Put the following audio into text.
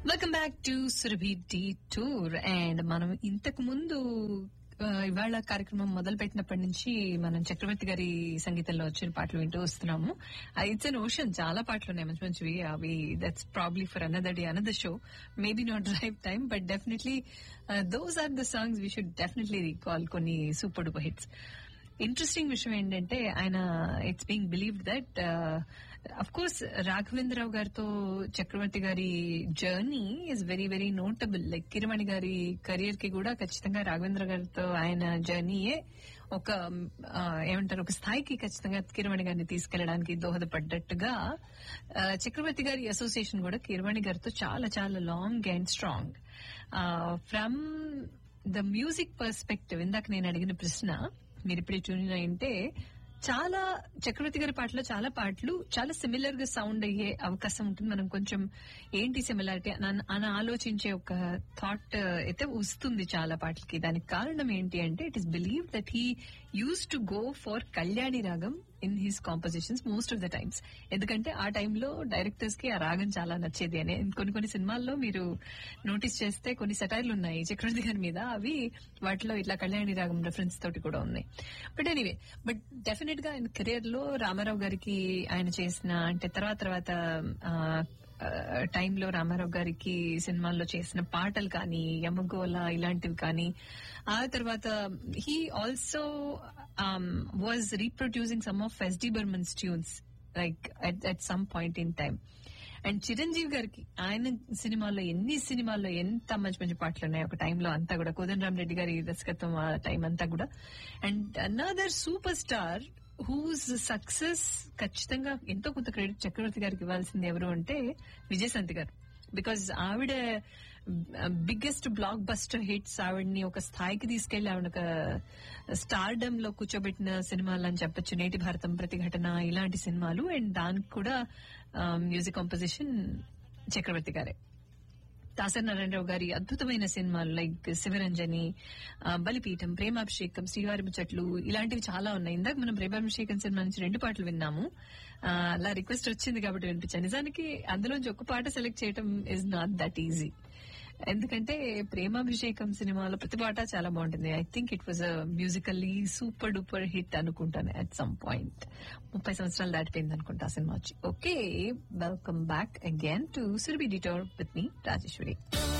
welcome back to Surabhi detour and మనం ఇంతకు ముందు ఆ, ఇవాళ కార్యక్రమం మొదలు పెట్టినప్పటి నుంచి మనం చక్రవర్తి గారి సంగీతంలో వచ్చిన పాటలు వింటూ వస్తున్నాము ఇట్స్ అన్ ఓషన్ చాలా పాటలు ఉన్నాయి మంచి మంచివి అవి that's probably for another day another show maybe not right time but definitely those are the songs we should definitely recall కొన్ని సూపర్ డూపర్ హిట్స్ ఇంట్రెస్టింగ్ విషయం ఏంటంటే ఆయన it's being believe that of course Raghavendra Rao గారితో చక్రవర్తి గారి journey is very very notable like Keeravani గారి career కి కూడా ఖచ్చితంగా రాఘవేంద్ర గారితో ఆయన జర్నీయే ఒక ఆ, ఏమంటారు ఒక స్థాయికి ఖచ్చితంగా కిరమణి గారిని తీసుకెళ్లడానికి దోహదపడ్డట్టుగా ఆ, చక్రవర్తి గారి అసోసియేషన్ కూడా కిరమణి గారితో చాలా చాలా long and strong from the music perspective ఇందాక నేను అడిగిన ప్రశ్న మీరు ఇప్పుడు ట్యూన్ అయింటే చాలా చక్రవర్తి గారి పాటలో చాలా పాటలు చాలా సిమిలర్ గా సౌండ్ అయ్యే అవకాశం ఉంటుంది మనం కొంచెం ఏంటి సిమిలారిటీ అని ఆలోచించే ఒక థాట్ అయితే వస్తుంది చాలా పాటలకి దానికి కారణం ఏంటి అంటే it is believe that he use to go for Kalyani ragam in his compositions most of the times ఎందుకంటే ఆ టైంలో డైరెక్టర్స్ కి ఆ రాగం చాలా నచ్చేది అని కొన్ని కొన్ని సినిమాల్లో మీరు నోటీస్ చేస్తే కొన్ని సెటైర్లు ఉన్నాయి చక్రవర్తి గారి మీద అవి వాటిలో ఇట్లా కళ్యాణి రాగం రెఫరెన్స్ తోటి కూడా ఉన్నాయి బట్ ఎనీవే బట్ డెఫినెట్ గా ఆయన కెరీర్ లో రామారావు గారికి ఆయన చేసిన అంటే తర్వాత తర్వాత ఆ, ఆ, టైంలో రామారావు గారికి సినిమాల్లో చేసిన పాటలు కానీ యమగోళ ఇలాంటివి కానీ ఆ తర్వాత he also was reproducing some of S D Burman's tunes like at some point in time and Chiranjeevi గారికి ఆయన సినిమాల్లో ఎన్ని సినిమాల్లో ఎంత మంచి మంచి పాటలు ఉన్నాయి ఒక టైంలో అంతా కూడా కోదండరామ్ రెడ్డి గారి దర్శకత్వం ఆ టైం అంతా కూడా and another super star whose success ఖచ్చితంగా ఎంతో కొంత క్రెడిట్ చక్రవర్తి గారికి ఇవ్వాల్సింది ఎవరు అంటే విజయశాంతి గారు బికాజ్ ఆవిడ బిగ్గెస్ట్ బ్లాక్ బస్టర్ హిట్స్ ఆవిడని ఒక స్థాయికి తీసుకెళ్లి ఆవిడ ఒక స్టార్డమ్ లో కూర్చోబెట్టిన సినిమాలు అని చెప్పొచ్చు నేటి భారతం ప్రతిఘటన ఇలాంటి సినిమాలు అండ్ దానికి కూడా మ్యూజిక్ కాంపోజిషన్ చక్రవర్తి గారే దాసరి నారాయణరావు గారి అద్భుతమైన సినిమాలు లైక్ శివరంజని ఆ, బలిపీఠం ప్రేమాభిషేకం శ్రీవారి ముచ్చట్లు ఇలాంటివి చాలా ఉన్నాయి ఇందాక మనం ప్రేమాభిషేకం సినిమా నుంచి రెండు పాటలు విన్నాము ఆ, అలా రిక్వెస్ట్ వచ్చింది కాబట్టి వినిపించాను నిజానికి అందులోంచి ఒక పాట సెలెక్ట్ చేయడం ఇస్ నాట్ దట్ ఈజీ ఎందుకంటే ప్రేమాభిషేకం సినిమాలో ప్రతి పాట చాలా బాగుంటుంది I think it was a musically super duper hit అనుకుంటాను అట్ సమ్ పాయింట్ ముప్పై సంవత్సరాలు దాటిపోయింది అనుకుంటా ఆ సినిమా వచ్చి okay welcome back again to Surabhi detour with me Rajeshwari